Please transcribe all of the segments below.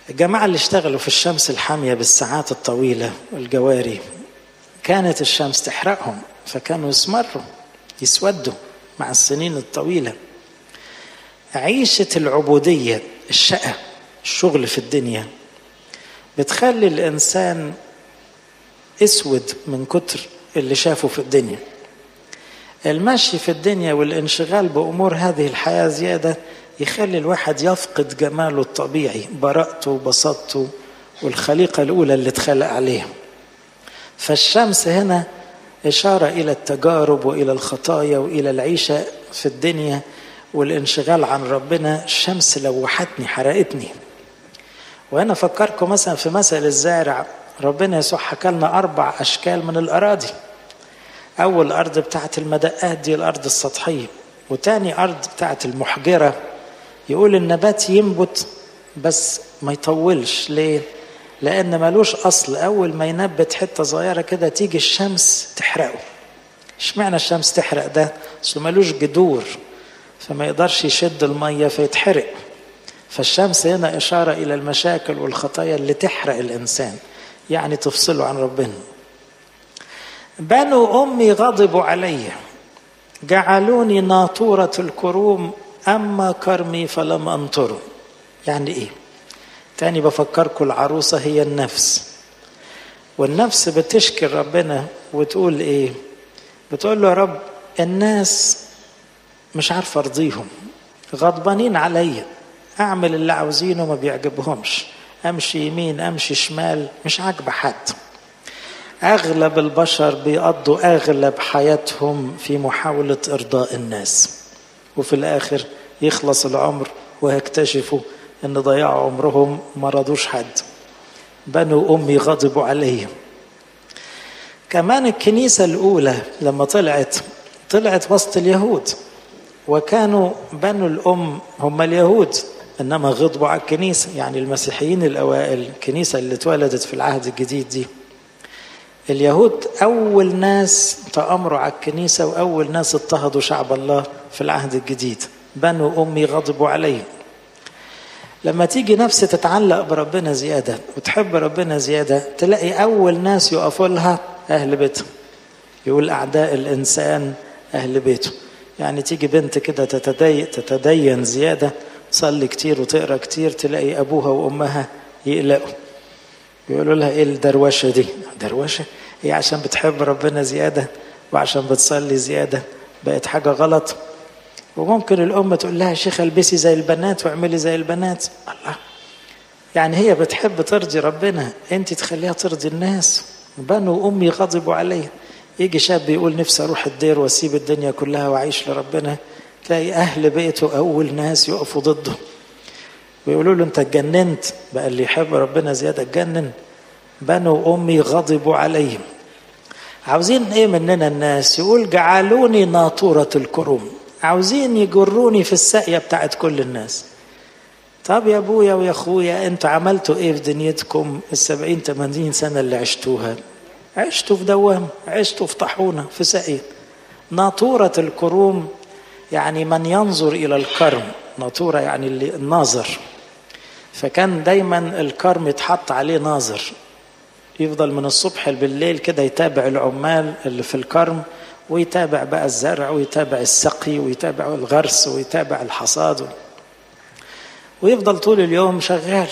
الجماعة اللي اشتغلوا في الشمس الحامية بالساعات الطويلة والجواري كانت الشمس تحرقهم فكانوا يسمروا يسودوا مع السنين الطويلة عيشة العبودية الشقة الشغل في الدنيا بتخلي الإنسان اسود من كتر اللي شافه في الدنيا المشي في الدنيا والانشغال بأمور هذه الحياة زيادة يخلي الواحد يفقد جماله الطبيعي براءته وبساطته والخليقة الأولى اللي اتخلق عليها فالشمس هنا إشارة إلى التجارب وإلى الخطايا وإلى العيشة في الدنيا والانشغال عن ربنا الشمس لوحتني حرقتني وأنا أفكركم مثلا في مثل الزارع ربنا يسوع حكى لنا أربع أشكال من الأراضي أول أرض بتاعت المدقات دي الأرض السطحية وتاني أرض بتاعت المحجرة يقول النبات ينبت بس ما يطولش ليه؟ لأن ملوش أصل أول ما ينبت حتة صغيرة كده تيجي الشمس تحرقه اشمعنى الشمس تحرق ده؟ أصله ملوش جذور فما يقدرش يشد المية فيتحرق فالشمس هنا إشارة إلى المشاكل والخطايا اللي تحرق الإنسان يعني تفصله عن ربنا بنو أمي غضبوا علي جعلوني ناطورة الكروم أما كرمي فلم أنطره يعني إيه تاني بفكركم العروسة هي النفس والنفس بتشكي ربنا وتقول إيه بتقول له يا رب الناس مش عارفة أرضيهم غضبانين عليا أعمل اللي عاوزينه ما بيعجبهمش أمشي يمين أمشي شمال مش عاجبة حد أغلب البشر بيقضوا أغلب حياتهم في محاولة إرضاء الناس وفي الآخر يخلص العمر ويكتشفوا أن ضيعوا عمرهم ما رضوش حد بنو أمي غضبوا عليهم كمان الكنيسة الأولى لما طلعت طلعت وسط اليهود وكانوا بنو الأم هم اليهود إنما غضبوا على الكنيسة يعني المسيحيين الأوائل الكنيسة اللي اتولدت في العهد الجديد دي اليهود أول ناس تأمروا على الكنيسة وأول ناس اضطهدوا شعب الله في العهد الجديد بنو أمي غضبوا عليهم لما تيجي نفس تتعلق بربنا زيادة وتحب ربنا زيادة تلاقي أول ناس يقفوا لها أهل بيتها يقول أعداء الإنسان أهل بيته يعني تيجي بنت كده تتدين, تتدين زيادة تصلي كتير وتقرا كتير تلاقي أبوها وأمها يقلقوا يقولوا لها إيه الدروشة دي دروشة هي عشان بتحب ربنا زيادة وعشان بتصلي زيادة بقت حاجة غلط وممكن الأم تقول لها شيخ البسي زي البنات واعملي زي البنات الله يعني هي بتحب ترضي ربنا انت تخليها ترضي الناس بنو أمي غضبوا عليها يجي شاب يقول نفسي أروح الدير وأسيب الدنيا كلها وأعيش لربنا تلاقي أهل بيته أول ناس يقفوا ضده ويقولوا له أنت اتجننت بقى اللي يحب ربنا زيادة اتجنن بنو أمي غضبوا عليهم عاوزين إيه مننا الناس يقول جعلوني ناطورة الكروم عاوزين يجروني في الساقية بتاعت كل الناس طب يا ابويا ويا اخويا انتوا عملتوا ايه في دنيتكم السبعين تمانين سنة اللي عشتوها عشتوا في دوام عشتوا في طاحونة في ساقية ناطورة الكروم يعني من ينظر إلى الكرم ناطورة يعني اللي الناظر فكان دايما الكرم يتحط عليه ناظر يفضل من الصبح بالليل كده يتابع العمال اللي في الكرم ويتابع بقى الزرع ويتابع السقي ويتابع الغرس ويتابع الحصاد ويفضل طول اليوم شغال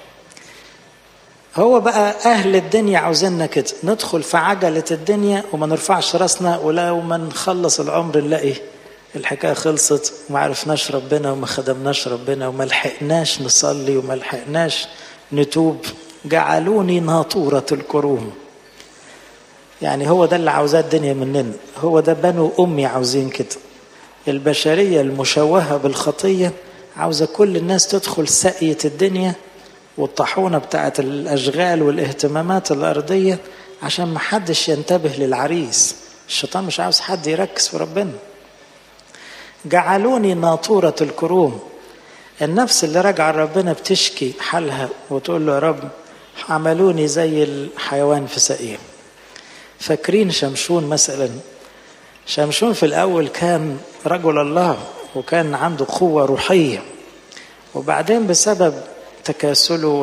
هو بقى أهل الدنيا عاوزيننا كده ندخل في عجلة الدنيا وما نرفعش راسنا ولو ما نخلص العمر نلاقي الحكاية خلصت وما عرفناش ربنا وما خدمناش ربنا وما لحقناش نصلي وما لحقناش نتوب جعلوني ناطورة الكروم يعني هو ده اللي عاوزاه الدنيا مننا هو ده بنو أمي عاوزين كده البشرية المشوهة بالخطية عاوزة كل الناس تدخل سقية الدنيا والطاحونة بتاعت الأشغال والاهتمامات الأرضية عشان ما حدش ينتبه للعريس الشيطان مش عاوز حد يركز في ربنا جعلوني ناطورة الكروم النفس اللي راجعة ربنا بتشكي حالها وتقول له يا رب عملوني زي الحيوان في سقيه فاكرين شمشون مثلا شمشون في الأول كان رجل الله وكان عنده قوة روحية وبعدين بسبب تكاسله